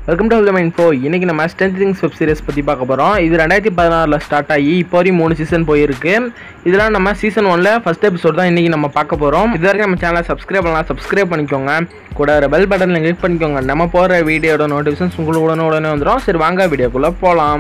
welcome to health info இன்னைக்கு நம்ம strength things web series பற்றி பார்க்க போகிறோம் இது ரெண்டாயிரத்தி பதினாறில் ஸ்டார்ட் ஆகி இப்போ வரையும் மூணு சீசன் போயிருக்கு இதெல்லாம் நம்ம சீசன் ஒன்ல ஃபர்ஸ்ட் எபிசோட் தான் இன்றைக்கி நம்ம பார்க்க போகிறோம் இது வரைக்கும் நம்ம சேனலை சப்ஸ்கிரைப் பண்ணலாம் சப்ஸ்கிரைப் பண்ணிக்கோங்க கூட ஒரு பெல் பட்டனில் கிளிக் பண்ணிக்கோங்க நம்ம போகிற வீடியோட நோட்டிஃபிகேஷன்ஸ் உங்களுக்கு உடனே உடனே வந்துடும் சரி வாங்க வீடியோக்குள்ளே போகலாம்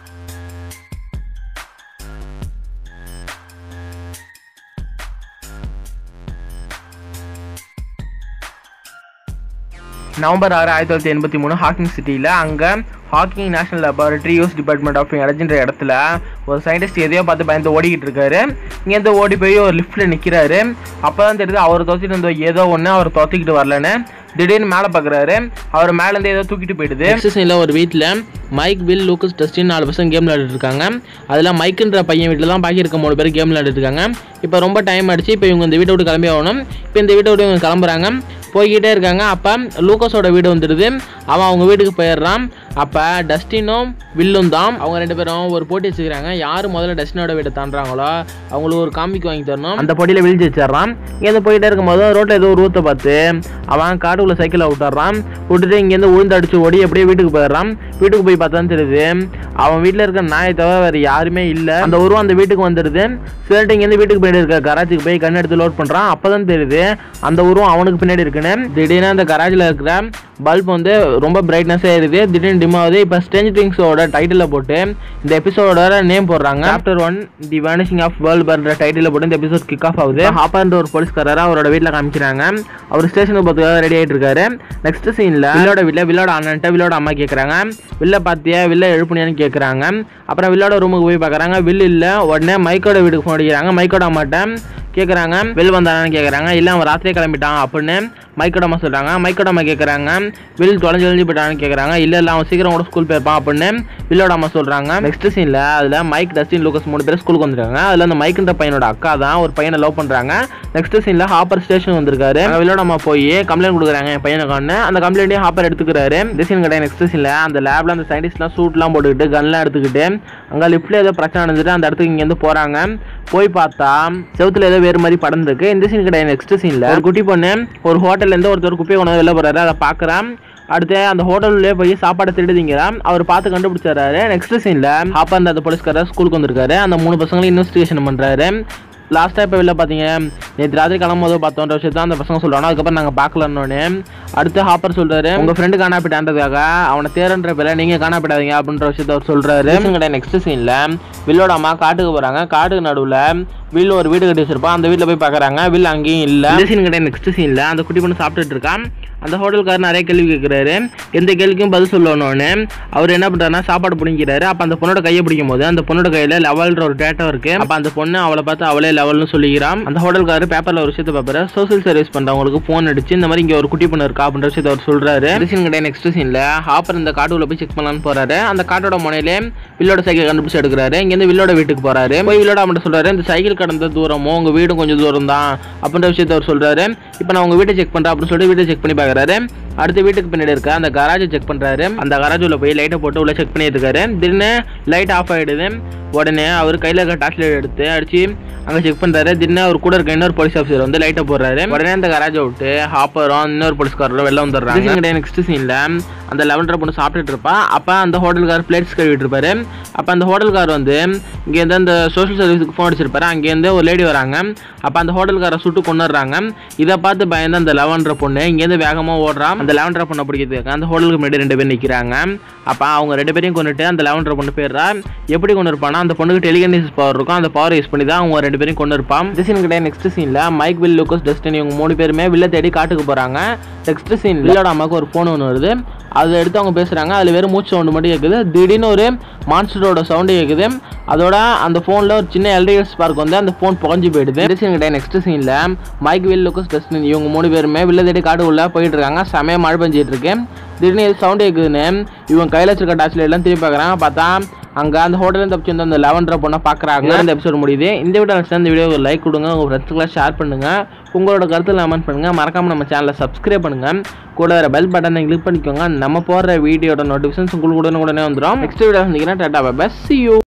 நவம்பர் ஆறு ஆயிரத்தி தொள்ளாயிரத்தி எண்பத்தி மூணு ஹாக்கிங் சிட்டியில் அங்கே Hawking national laboratory US department of எனர்ஜின்ற இடத்துல ஒரு சயின்டிஸ்ட் எதையோ பார்த்து பயந்து ஓடிக்கிட்டு இருக்காரு இங்கேருந்து ஓடி போய் ஒரு லிஃப்ட்டில் நிற்கிறாரு அப்போ தான் தெரியுது அவர் துவச்சிட்டு இருந்த ஏதோ ஒன்று அவர் துவச்சிக்கிட்டு வரலன்னு திடீர்னு மேலே பார்க்குறாரு அவர் மேலேருந்து ஏதோ தூக்கிட்டு போயிடுது எக்ஸசைனில் ஒரு வீட்டில் மைக் வில் லூக்கஸ் டஸ்டின் நாலு பசங்க கேம் விளையாடிட்டு இருக்காங்க அதில் மைக்குன்ற பையன் வீட்டில் தான் பாக்கி இருக்க மூணு பேர் கேம் விளையாடிட்டு இருக்காங்க இப்போ ரொம்ப டைம் ஆயிடுச்சு இப்போ இவங்க இந்த வீட்டை விட்டு கிளம்பி ஆகணும் இப்போ இந்த வீட்டை விட்டு இவங்க கிளம்புறாங்க போய்கிட்டே இருக்காங்க அப்போ லூக்கஸோட வீடு வந்துடுது அவன் அவங்க வீட்டுக்கு போயிடுறான் அப்போ டஸ்டினும் வில்லும் தான் அவங்க ரெண்டு பேரும் ஒரு போட்டி வச்சுக்கிறாங்க யார் முதல்ல டஸ்டினோட வீட்டை தாண்டுறாங்களோ அவங்களுக்கு ஒரு காமிக்கு வாங்கி தரணும் அந்த போட்டியில் விழிச்சு வச்சிடறான் இங்கேருந்து போயிட்டே இருக்கும்போது ரோட்டில் ஏதோ ஒரு ஊற்றை பார்த்து அவன் காட்டுக்குள்ள சைக்கிளை விட்டுறான் விட்டுட்டு இங்கேருந்து உளுந்து அடிச்சு ஓடி அப்படியே வீட்டுக்கு போயிடுறான் வீட்டுக்கு போய் பார்த்தா தெரியுது அவன் வீட்டில் இருக்க நாயை தவிர வேறு யாருமே இல்லை அந்த உருவம் அந்த வீட்டுக்கு வந்துடுது சரிட்டு இங்கேருந்து வீட்டுக்கு பின்னாடி இருக்க கராஜுக்கு போய் கண் எடுத்து லோட் பண்ணுறான் அப்போ தான் தெரியுது அந்த உருவம் அவனுக்கு பின்னாடி இருக்குன்னு திடீர்னு அந்த கராஜில் இருக்கிற பல்ப் வந்து ரொம்ப பிரைட்னஸாக ஏறுது திடீர்னு டிம் ஆகுது இப்போ ஸ்டேஞ்ச் திங்ஸோட டைட்டில் போட்டு இந்த எபிசோடோட நேம் போடுறாங்க chapter one the vanishing of world பர்ன்ற டைட்டில் போட்டு இந்த எபிசோட் கிக் ஆஃப் ஆகுது ஹாப்பர்ன்ற ஒரு போலீஸ்காரரை அவரோட வீட்டில் காமிக்கிறாங்க அவர் ஸ்டேஷனுக்கு போகிறதுக்காக ரெடி ஆகிட்டு இருக்காரு நெக்ஸ்ட் சீனில் வில்லோட வீட்டில் வில்லோட அண்ணன்ட்ட வில்லோட அம்மா கேட்குறாங்க வில்ல பார்த்தியா வில்ல எழுப்புனியான்னு கேட்குறாங்க அப்புறம் வில்லோட ரூமுக்கு போய் பார்க்குறாங்க வில் இல்லை உடனே மைக்கோட வீட்டுக்கு ஃபோன் அடிக்கிறாங்க மைக்கோட அம்மாட்ட கேட்குறாங்க வில் வந்தானான்னு கேட்குறாங்க இல்லை அவன் ராத்திரியே கிளம்பிட்டான் அப்படின்னு மைக்கோட அம்மா சொல்கிறாங்க மைக்கோட அம்மா கேட்குறாங்க வில் தொலைஞ்சு தொலைஞ்சு போயிட்டான்னு கேட்குறாங்க இல்லை இல்லை அவன் சீக்கிரம் கூட ஸ்கூல் போயிருப்பான் அப்படின்னு வில்லோட அம்மா சொல்கிறாங்க நெக்ஸ்ட் சீனில் அதில் மைக் டஸ்டின் லூக்கஸ் மூணு பேர் ஸ்கூலுக்கு வந்துருக்காங்க அதில் அந்த மைக்குன்ற பையனோட அக்கா தான் ஒரு பையனை லவ் பண்ணுறாங்க நெக்ஸ்ட் சீனில் ஹாப்பர் ஸ்டேஷன் வந்திருக்காரு அங்க வில்லோட அம்மா போய் கம்ப்ளைண்ட் கொடுக்குறாங்க என் பையனுக்கான அந்த கம்ப்ளைண்ட்டையும் ஹாப்பர் எடுத்துக்கிறாரு இந்த சீன் கிடையாது நெக்ஸ்ட் சீனில் அந்த லேப்ல அந்த சயின்டிஸ்ட்லாம் சூட்லாம் போட்டுக்கிட்டு கன்லாம் எடுத்துக்கிட்டு அங்கே லிஃப்ட்ல ஏதோ பிரச்சனை நடந்துட்டு அந்த இடத்துக்கு இங்கேருந்து போகிறாங்க போய் பார்த்தா செவுத்துல ஏதோ வேறு மாதிரி படம் இருக்கு இந்த சீன் கிடையாது நெக்ஸ்ட் சீனில் ஒரு குட்டி பொண்ணு ஒரு ஹோட்டல்ல இருந்து ஒருத்தர் குப்பையை கொண்டு வந்து வெளில போறாரு அதை பார்க்குறான் அடுத்து அந்த ஹோட்டல்லே போய் சாப்பாடை திருடுதிங்கிறான் அவர் பார்த்து கண்டுபிடிச்சாரு நெக்ஸ்ட் சீனில் ஹாப்பா அந்த போலீஸ்காரர் ஸ்கூலுக்கு வந்திருக்காரு அந்த மூணு பசங்களும் இன்வெஸ்டிகேஷன் பண்ணுறாரு லாஸ்ட்டாக இப்போ வெளில பார்த்தீங்க நேற்று ராத்திரி கிளம்பும்போது பார்த்தோன்ற விஷயத்த அந்த பசங்க சொல்கிறாங்க அதுக்கப்புறம் நாங்கள் பார்க்கலன்னொன்னே அடுத்து ஹாப்பர் சொல்கிறாரு உங்கள் ஃப்ரெண்டு காணாப்பிட்டான்றதுக்காக அவனை தேரன்ற பேர நீங்கள் காணாப்பிடாதீங்க அப்படின்ற விஷயத்த அவர் சொல்கிறாரு கிடையாது நெக்ஸ்ட் சீனில் வில்லோட அம்மா காட்டுக்கு போகிறாங்க காட்டுக்கு நடுவில் வில் ஒரு வீடு கட்டி வச்சிருப்பான் அந்த வீட்டில் போய் பார்க்குறாங்க வில் அங்கேயும் இல்லை இந்த சீன் கிடையாது நெக்ஸ்ட் சீனில் அந்த குட்டி பொண்ணு சாப்பிட்டுட்டு இருக்கான் அந்த ஹோட்டல்காரர் நிறைய கேள்வி கேட்குறாரு எந்த கேள்விக்கும் பதில் சொல்லணும்னு அவர் என்ன பண்ணுறாருன்னா சாப்பாடு பிடிக்கிறாரு அப்போ அந்த பொண்ணோட கையை பிடிக்கும் போது அந்த பொண்ணோட கையில் லெவல்ன்ற ஒரு டேட்டா இருக்கு அப்போ அந்த பொண்ணு அவளை பார்த்து அவளே லெவல்னு சொல்லிக்கிறான் அந்த ஹோட்டல்காரர் பேப்பரில் ஒரு விஷயத்தை பார்ப்பாரு சோசியல் சர்வீஸ் பண்ணுறவங்களுக்கு ஃபோன் அடிச்சு இந்த மாதிரி இங்கே ஒரு குட்டி பொண்ணு இருக்கா அப்படின்ற விஷயத்தை அவர் சொல்கிறாரு சீன் கிடையாது நெக்ஸ்ட் சீனில் ஹாப்பர் இந்த காட்டுக்குள்ள போய் செக் பண்ணலான்னு போறாரு அந்த காட்டோட முனையிலே வில்லோட சைக்கிள் கண்டுபிடிச்சு எடுக்கிறாரு இங்கேருந்து வில்லோட வீட்டுக்கு போறாரு போய் வில்லோட அவன்கிட்ட சொல்றாரு இந்த சைக்கிள் கடந்த தூரமோ உங்க வீடும் கொஞ்சம் தூரம் தான் அப்படின்ற விஷயத்த அவர் சொல்றாரு இப்போ நான் உங்க வீட்டை செக் பண்றேன் அப்படின்னு சொல்லிட்டு வீட்டை செக் பண்ணி பார்க்கறாரு அடுத்த வீட்டுக்கு பின்னாடி இருக்க அந்த கராஜை செக் பண்றாரு அந்த கராஜ் உள்ள போய் லைட்டை போட்டு உள்ள செக் பண்ணிட்டு இருக்காரு திடீர்னு லைட் ஆஃப் ஆயிடுது உடனே அவர் கையில இருக்க டார்ச் லைட் எடுத்து அடிச்சு அங்க செக் பண்றாரு திடீர்னு அவர் கூட இருக்க இன்னொரு போலீஸ் ஆஃபீஸர் வந்து லைட்டை போடுறாரு உடனே அந்த கராஜை விட்டு ஹாப்பரும் இன்னொரு போலீஸ்காரரும் வெளில வந்துடுறாங்க நெக்ஸ்ட் சீன்ல அந்த லெவன்டர் பொண்ணு சாப்பிட்டுட்டு இருப்பா அப்போ அந்த ஹோட்டல்கார் பிளேட்ஸ் கழுவிட்டு இருப்பாரு அப்போ அந்த ஹோட்டல்கார் வந்து இங்கேருந்து அந்த சோஷியல் சர்வீஸுக்கு ஃபோன் அடிச்சிருப்பாரு அங்கேருந்து ஒரு லேடி வராங்க அப்போ அந்த ஹோட்டல்காரை சுட்டு கொண்டுடுறாங்க இதை பார்த்து பயந்து அந்த லெவன்ற பொண்ணு இங்கேருந்து வேகமாக ஓடுறான் அந்த லெவன்ற பொண்ணை பிடிக்கிறதுக்கு அந்த ஹோட்டலுக்கு முன்னாடி ரெண்டு பேர் நிற்கிறாங்க அப்போ அவங்க ரெண்டு பேரையும் கொண்டுட்டு அந்த லெவன்ற பொண்ணு போயிடுறா எப்படி கொண்டு இருப்பானா அந்த பொண்ணுக்கு டெலிகனிஸ் பவர் இருக்கும் அந்த பவர் யூஸ் பண்ணி தான் அவங்க ரெண்டு பேரையும் கொண்டு இருப்பான் இந்த சீன் கிடையாது நெக்ஸ்ட் சீனில் மைக் வில் லூக்கஸ் டஸ்டின் இவங்க மூணு பேருமே வில்ல தேடி காட்டுக்கு போகிறாங்க நெக்ஸ்ட் சீன் வில்லோட அம்மாவுக்கு ஒரு ஃபோன் ஒன்று வருது அதை எடுத்து அவங்க பேசுகிறாங்க அதில் வெறும் மூச்சு சவுண்டு மட்டும் கேட்குது திடீர்னு ஒரு மான்ஸ்டரோட சவுண்டு கேட்குது அதோட அந்த ஃபோனில் ஒரு சின்ன எல்டிஎஸ் ஸ்பார்க் வந்து அந்த ஃபோன் புகஞ்சு போயிடுது இந்த சீன் கிடையாது நெக்ஸ்ட் சீனில் மைக் வில் லுக்கஸ் டஸ்டின் இவங்க மூணு பேருமே வில்ல தேடி காட்டுக்குள்ளே போயிட்டு இருக்காங்க செமையா மழை பெஞ்சிட்டு இருக்கு திடீர்னு எது சவுண்ட் கேட்குதுன்னு இவங்க கையில் வச்சிருக்க டார்ச் எல்லாம் திரும்பி பார்க்குறாங்க பார்த்தா அங்கே அந்த ஹோட்டலில் தப்பிச்சு வந்து அந்த லெவன்டரை பொண்ணை பார்க்குறாங்க இந்த எபிசோட் முடியுது இந்த வீடியோ நினச்சா இந்த வீடியோ ஒரு லைக் கொடுங்க உங்கள் ஃப்ரெண்ட்ஸுக்கெல்லாம் ஷேர் பண்ணுங்கள் உங்களோட கருத்து கமெண்ட் பண்ணுங்கள் மறக்காமல் நம்ம சேனலை சப்ஸ்கிரைப் பண்ணுங்கள் கூட வர பெல் பட்டனை கிளிக் பண்ணிக்கோங்க நம்ம போடுற வீடியோட நோட்டிஃபிகேஷன்ஸ் உங்களுக்கு உடனே உடனே வந்துடும் நெக்ஸ்ட் வீடியோ வந்தீங்கன்னா டாட்டா பை சி யூ